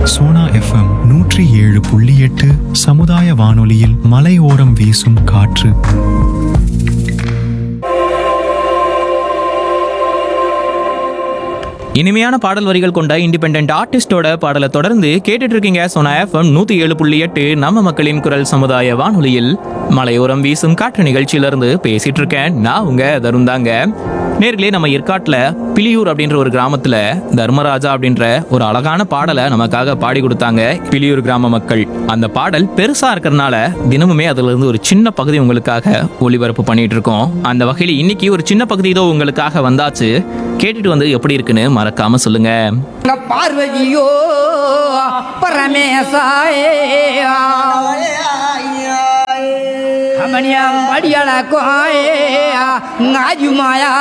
Sona FM நூற்றி ஏழு புள்ளி எட்டு சமுதாய வானொலியில் மலையோரம் வீசும் காற்று இனிமையான பாடல் வரிகள் கொண்ட இண்டிபெண்ட் ஆர்டிஸ்டோட பாடலை தொடர்ந்து கேட்டுட்டு இருக்கீங்க சோனா எஃப்எம் நூத்தி ஏழு புள்ளி எட்டு நம்ம மக்களின் குரல் சமுதாய வானொலியில் மலையோரம் வீசும் காற்று நிகழ்ச்சியிலிருந்து பேசிட்டு இருக்கேன் நான் உங்க தருண் தாங்க நேர்களே நம்ம ஏற்காட்டுல பிலியூர் அப்படின்ற ஒரு கிராமத்துல தர்மராஜா அப்படின்ற ஒரு அழகான பாடலை நமக்காக பாடி கொடுத்தாங்க பிலியூர் கிராம மக்கள் அந்த பாடல் பெருசா இருக்கறனால தினமுமே அதுல இருந்து ஒரு சின்ன பகுதி உங்களுக்காக ஒளிபரப்பு பண்ணிட்டு இருக்கோம் அந்த வகையில் இன்னைக்கு ஒரு சின்ன பகுதி இதோ உங்களுக்காக வந்தாச்சு கேட்டுட்டு வந்து எப்படி இருக்குன்னு மறக்காம சொல்லுங்க அங்க பார்வதியோ பரமேசாயே அமனியம் படியல கோயே ஆஜுமாயா